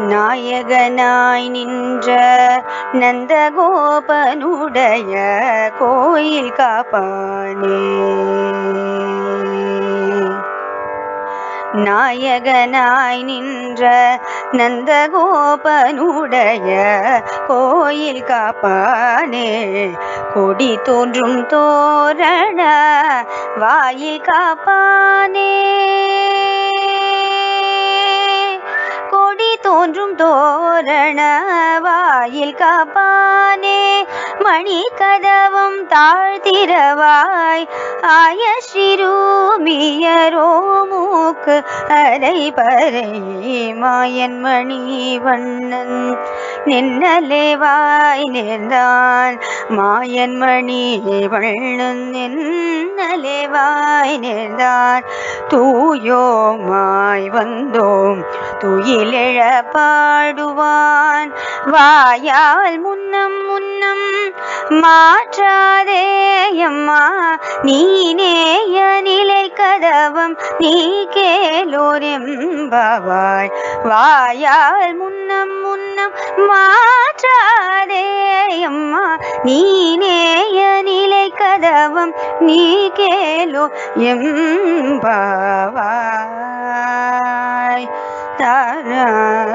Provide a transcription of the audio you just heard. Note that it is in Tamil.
நாயகனாய் நின்ற நந்தகோபனுடைய கோயில் காப்பானே நாயகனாய் நின்ற நந்தகோபனுடைய கோயில் காப்பானே கொடி தோன்றும் தோரண வாயில் காப்பானே கொடி தோன்றும் தோரண வாயில் காப்பானே மணி கதவம் தாழ்த்திரவாய் ஆய ஸ்ரீரூமியரோ மூக்கு அரை பறை மாயன் மணி வண்ணன் நின்னலேவாய் நேர்ந்தான் மாயன் மணி வண்ணன் நின்னலேவாய் நேர்ந்தான் தூயோமாய் வந்தோம் துயிலெழ பாடுவான் வாயால் முன்னம் முன்னம் மாற்றாதேயம்மா நீனேய நிலை கதவம் நீ கேலோரெம்பவாய் வாயால் முன்னம் முன்னம் மாற்றாதேயம்மா நீனேய நிலை கதவம் நீ கேலோ எம்பவாய் தாரா